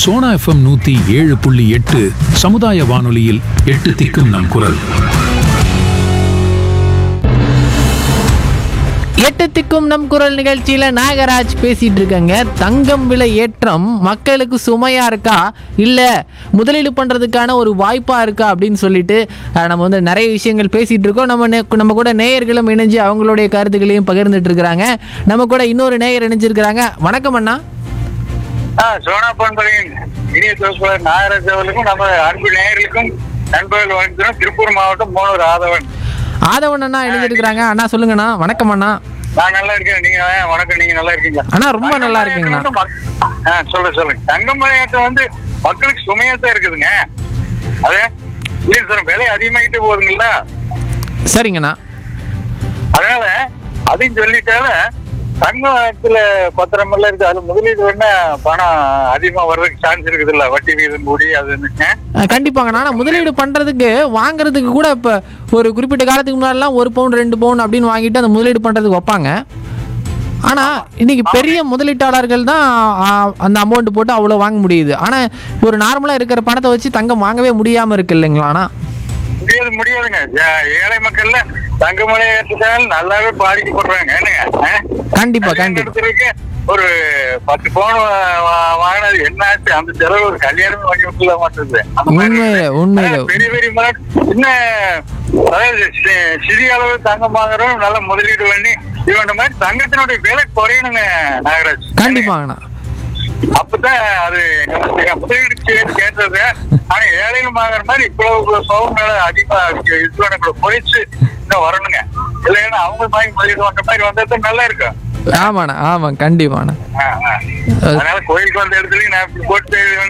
Sona FM நூத்தி ஏழு புள்ளி எட்டு சமுதாய வானொலியில் எட்டு திக்கும் நம் குரல் எட்டு திக்கும் நம் குரல் நிகழ்ச்சியில நாகராஜ் பேசிட்டு இருக்கங்க தங்கம் விலை ஏற்றம் மக்களுக்கு சுமையா இருக்கா இல்ல முதலீடு பண்றதுக்கான ஒரு வாய்ப்பா இருக்கா அப்படின்னு சொல்லிட்டு அஹ், நம்ம வந்து நிறைய விஷயங்கள் பேசிட்டு இருக்கோம் நம்ம நே- நம்ம கூட நேயர்களும் இணைஞ்சு அவங்களுடைய கருத்துக்களையும் பகிர்ந்துட்டு இருக்கிறாங்க நம்ம கூட இன்னொரு நேயர் இணைஞ்சிருக்கிறாங்க வணக்கம் அண்ணா ஆ, சோனா பண்பலையின் இனிய தொகுப்பாளர் நாகராஜ் அவர்களுக்கும் நம்ம அன்பு நேயர்களுக்கும் நண்பர்கள் வணக்கம் திருப்பூர் மாவட்டம் மூணூர் ஆதவன் ஆதவன் அண்ணா இணைஞ்சிருக்கிறாங்க அண்ணா சொல்லுங்கண்ணா வணக்கம் அண்ணா நான் நல்லா இருக்கேன் நீங்க ஆ, வணக்கம் நீங்க நல்லா இருக்கீங்களா அண்ணா ரொம்ப நல்லா இருக்குங்கண்ணா தங்கம் மலையேற்றம் வந்து மக்- ஆ, சொல்லுங்க சொல்லுங்க தங்கம் மலையேற்றம் வந்து மக்களுக்கு சுமையா தான் இருக்குதுங்க அது இல்ல சார் விலை அதிகமாகிட்டு போகுதுங்களா சரிங்கண்ணா அதனால அதையும் சொல்லிட்டால தங்கத்துல பத்திரம் எல்லாம் இருக்கு அது முதலீடு வேணா பணம் அதிகமா வர்றதுக்கு சான்ஸ் இருக்குது இல்ல வட்டி வீதம் கூடி அது என்னங்க அஹ் கண்டிப்பாங்கண்ணா ஆனால் முதலீடு பண்ணுறதுக்கு வாங்குறதுக்கு கூட இப்போ ஒரு குறிப்பிட்ட காலத்துக்கு முன்னாடிலாம் ஒரு பவுன் ரெண்டு பவுன் அப்படின்னு வாங்கிட்டு அந்த முதலீடு பண்ணுறதுக்கு வைப்பாங்க ஆனால் இன்னைக்கு பெரிய முதலீட்டாளர்கள் தான் ஆ, அந்த அமௌண்ட் போட்டு அவ்வளோ வாங்க முடியுது ஆனால் ஒரு நார்மலாக இருக்கிற பணத்தை வச்சு தங்கம் வாங்கவே முடியாமல் இருக்கு இல்லைங்களா அண்ணா முடியாது முடியாதுங்க ஏ- ஏழை மக்கள்ல தங்கமலை ஏற்றத்தால் நல்லாவே பாதிக்கப்படுறாங்க என்னங்க ஆ? கண்டிப்பா, கல்யாணம் கண்டிப்பா. நடத்துறதுக்கு ஒரு பத்து பவுன் வா- வா- வாங்கினது என்ன ஆச்சு அந்த செலவு ஒரு கல்யாணம் வாங்கி விட்டுல மாட்டேங்குது அந்த மாதிரி உண்மையிலே, இருக்கு. உண்மையிலே. அதாவது பெரிய பெரிய மகன் சின்ன அதாவது சி- சிறிய அளவு தங்கம் வாங்குறோம் நல்ல முதலீடு பண்ணி இவன் மாதிரி தங்கத்தினுடைய விலை குறையணுங்க நாகராஜ் கண்டிப்பாங்கண்ணா அப்பதான் அது நம்ம முதலீடு செய்ய கேட்டது ஆனா ஏழைகள் வாங்குற மாதிரி இவ்வளவு இவ்வளவு பவுன் மேல அதிகமா இது பண்ணக்கூட குறைச்சு இன்னும் வரணுங்க இல்லைன்னா அவங்க வாங்கி முதலீடு பண்ற மாதிரி வந்தது நல்லா இருக்கும் ஆமாண்ணா ஆமாம் கண்டிப்பாண்ணா ஆ, ஆ. அதனால கோயிலுக்கு வந்த இடத்துலயும் நான் இப்படி போட்டு